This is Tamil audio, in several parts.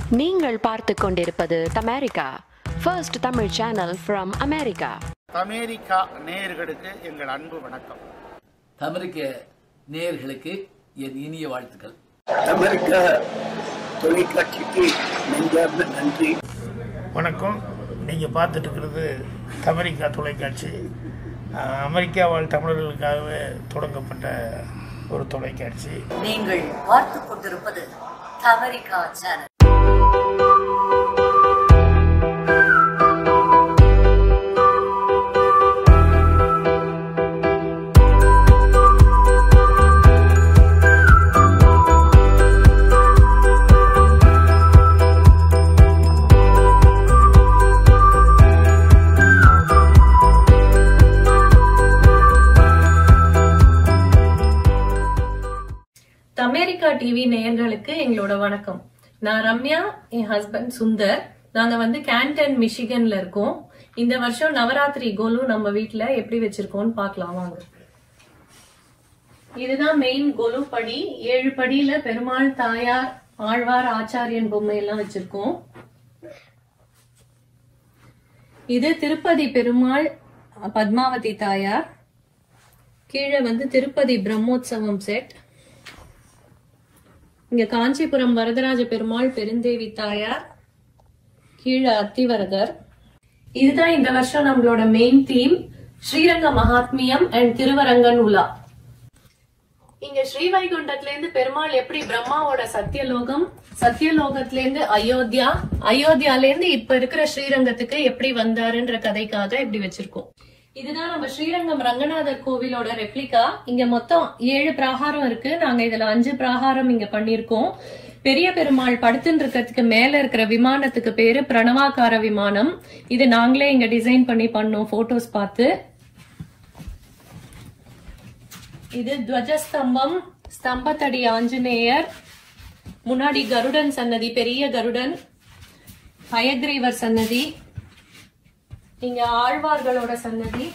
நீங்கள் பார்த்து கொண்டிருப்பது Tamerica first Tamil channel from America America நேயர்களுக்கு எங்கள் அன்பு வணக்கம் அமெரிக்க நேயர்களுக்கு என் இனிய வாழ்த்துக்கள் அமெரிக்க தொலைக்காட்சிக்கு நெஞ்சார்ந்த நன்றி வணக்கம் நீங்கள் பார்த்துட்டு இருக்கிறது அமெரிக்கா தொலைக்காட்சி அஹ், அமெரிக்கா வாழ் தமிழர்களுக்காகவே தொடங்கப்பட்ட ஒரு தொலைக்காட்சி நீங்கள் பார்த்துக் கொண்டிருப்பது தவரிகா சேனல் அமெரிக்கா டிவி நேயர்களுக்கு எங்களோட வணக்கம் நான் ரம்யா என் ஹஸ்பண்ட் சுந்தர் நாங்க வந்து கேண்டன் மிஷிகன்ல இருக்கோம் இந்த வருஷம் நவராத்திரி கோலு நம்ம வீட்ல எப்படி வச்சிருக்கோம்னு பார்க்கலாம் வாங்க இதுதான் மெயின் கொலு படி ஏழு படியில பெருமாள் தாயார் ஆழ்வார் ஆச்சாரியன் பொம்மை எல்லாம் வச்சிருக்கோம் இது திருப்பதி பெருமாள் பத்மாவதி தாயார் கீழே வந்து திருப்பதி பிரம்மோற்சவம் செட் இங்க காஞ்சிபுரம் வரதராஜ பெருமாள் பெருந்தேவி தாயார் கீழே அத்திவரதர் இதுதான் இந்த வருஷம் நம்மளோட main theme Sriranga Mahatmyam and Thiruvarangan Ula இங்க ஸ்ரீவைகுண்டத்துல இருந்து பெருமாள் எப்படி பிரம்மாவோட சத்தியலோகம் சத்தியலோகத்துல இருந்து அயோத்தியா அயோத்தியால இருந்து இப்ப இருக்கிற ஸ்ரீரங்கத்துக்கு எப்படி வந்தாருன்ற கதைக்காக இப்படி வச்சிருக்கோம் இதுதான் நம்ம ஸ்ரீரங்கம் ரங்கநாதர் கோவிலோட ரெப்ளிகா இங்க மொத்தம் ஏழு பிராகாரம் இருக்கு நாங்க இதுல அஞ்சு பிராகாரம் இங்க பண்ணிருக்கோம் பெரிய பெருமாள் படுத்துன்னு இருக்கிறதுக்கு மேல இருக்கிற விமானத்துக்கு பேரு பிரணவாகார விமானம் இது நாங்களே இங்க டிசைன் பண்ணி பண்ணோம் போட்டோஸ் பார்த்து இது துவஜஸ்தம்பம் ஸ்தம்பத்தடி ஆஞ்சநேயர் முன்னாடி கருடன் சன்னதி பெரிய கருடன் பயக்ரீவர் சன்னதி இங்க ஆழ்வார்களோட சன்னதி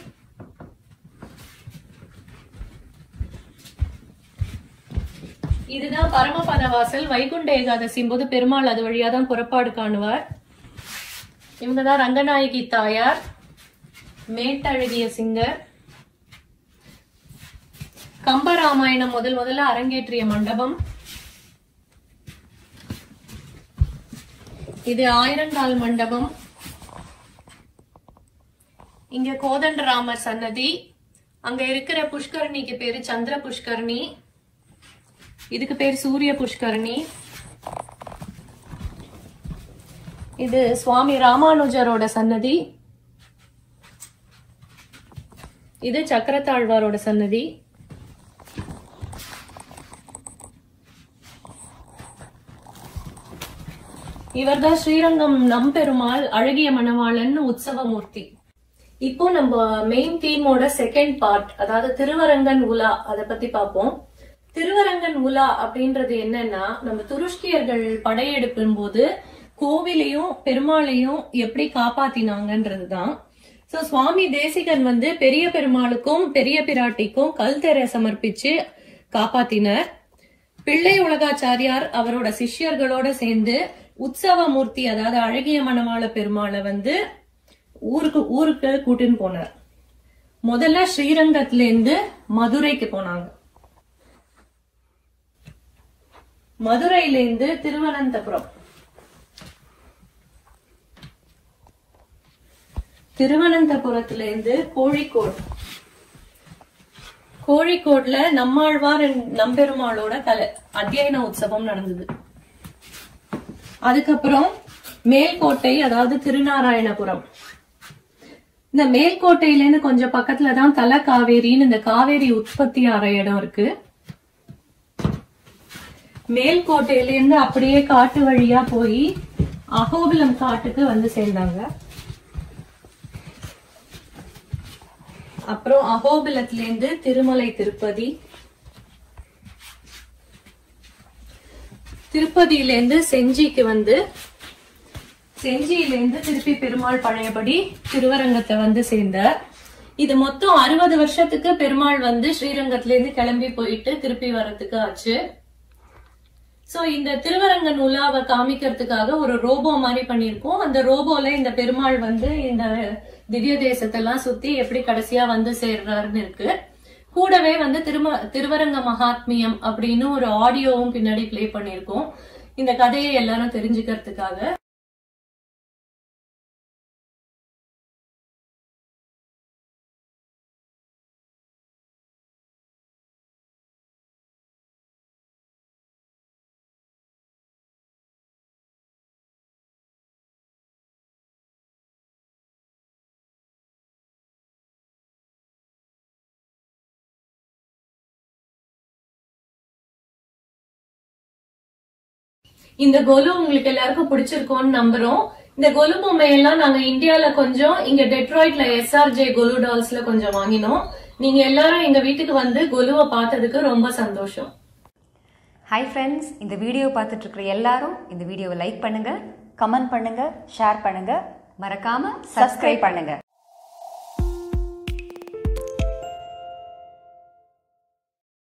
இதுதான் பரமபத வாசல் வைகுண்ட ஏகாதசி போது பெருமாள் அது வழியா தான் புறப்பாடு காணுவார் இவங்கதான் ரங்கநாயகி தாயார் மேட்டழகிய சிங்கர் கம்பராமாயணம் முதல் முதல்ல அரங்கேற்றிய மண்டபம் இது ஆயிரங்கால் மண்டபம் இங்க கோதண்டராமர் சன்னதி அங்க இருக்கிற புஷ்கரணிக்கு பேரு சந்திர புஷ்கரணி இதுக்கு பேர் சூரிய புஷ்கரணி இது சுவாமி ராமானுஜரோட சன்னதி இது சக்கரத்தாழ்வாரோட சன்னதி இவர்தான் ஸ்ரீரங்கம் நம்பெருமாள் அழகிய மணவாளன் உற்சவமூர்த்தி இப்போ நம்ம மெயின் தீமோட செகண்ட் பார்ட் அதாவது திருவரங்கன் உலா அத பத்தி பார்ப்போம் திருவரங்கன் உலா அப்படின்றது என்னன்னா நம்ம துருஷ்கியர்கள் படையெடுப்பின் போது கோவிலையும் பெருமாளையும் எப்படி காப்பாத்தினாங்கன்றதுதான் சோ சுவாமி தேசிகன் வந்து பெரிய பெருமாளுக்கும் பெரிய பிராட்டிக்கும் கல் தெரை சமர்ப்பிச்சு காப்பாத்தினர் பிள்ளை உலகாச்சாரியார் அவரோட சிஷ்யர்களோட சேர்ந்து உற்சவமூர்த்தி அதாவது அழகிய மணவாள பெருமாளை வந்து ஊருக்கு ஊருக்கு கூட்டின்னு போனார் முதல்ல ஸ்ரீரங்கத்துல இருந்து மதுரைக்கு போனாங்க மதுரையில இருந்து திருவனந்தபுரம் திருவனந்தபுரத்துல இருந்து கோழிக்கோடு கோழிக்கோட்ல நம்மாழ்வார் and நம்பெருமாளோட கலை அத்தியன உற்சவம் நடந்தது அதுக்கப்புறம் மேல்கோட்டை அதாவது திருநாராயணபுரம் இந்த மேல்கோட்டையில இருந்து கொஞ்சம் பக்கத்துல தான் தல காவேரின்னு இந்த காவேரி உற்பத்தி ஆற இடம் இருக்கு மேல்கோட்டையில இருந்து அப்படியே காட்டு வழியா போய் அகோபிலம் காட்டுக்கு வந்து சேர்ந்தாங்க அப்புறம் அகோபிலத்துல இருந்து திருமலை திருப்பதி திருப்பதியில இருந்து செஞ்சிக்கு வந்து செஞ்சியில இருந்து திருப்பி பெருமாள் பழையபடி திருவரங்கத்தை வந்து சேர்ந்தார் இது மொத்தம் அறுபது வருஷத்துக்கு பெருமாள் வந்து ஸ்ரீரங்கத்துல இருந்து கிளம்பி போயிட்டு திருப்பி வர்றதுக்கு ஆச்சு சோ இந்த திருவரங்கன் உலாவை காமிக்கிறதுக்காக ஒரு ரோபோ மாதிரி பண்ணிருக்கோம் அந்த ரோபோல இந்த பெருமாள் வந்து இந்த திவ்ய தேசத்தெல்லாம் சுத்தி எப்படி கடைசியா வந்து சேர்றாருன்னு இருக்கு கூடவே வந்து திரும திருவரங்க மகாத்மியம் அப்படின்னு ஒரு ஆடியோவும் பின்னாடி ப்ளே பண்ணிருக்கோம் இந்த கதையை எல்லாரும் தெரிஞ்சுக்கிறதுக்காக இந்த கொலு உங்களுக்கு எல்லாருக்கும் பிடிச்சிருக்கும்னு நம்புறோம் இந்த கொலு பொம்மையெல்லாம் நாங்க இந்தியால கொஞ்சம் இங்க டெட்ராய்ட்ல எஸ்ஆர்ஜே கொலு டால்ஸ்ல கொஞ்சம் வாங்கினோம் நீங்க எல்லாரும் எங்க வீட்டுக்கு வந்து கொலுவை பார்த்ததுக்கு ரொம்ப சந்தோஷம் ஹாய் ஃப்ரெண்ட்ஸ் இந்த வீடியோ பார்த்துட்டு இருக்கிற எல்லாரும் இந்த வீடியோவை லைக் பண்ணுங்க கமெண்ட் பண்ணுங்க ஷேர் பண்ணுங்க மறக்காம சப்ஸ்கிரைப் பண்ணுங்க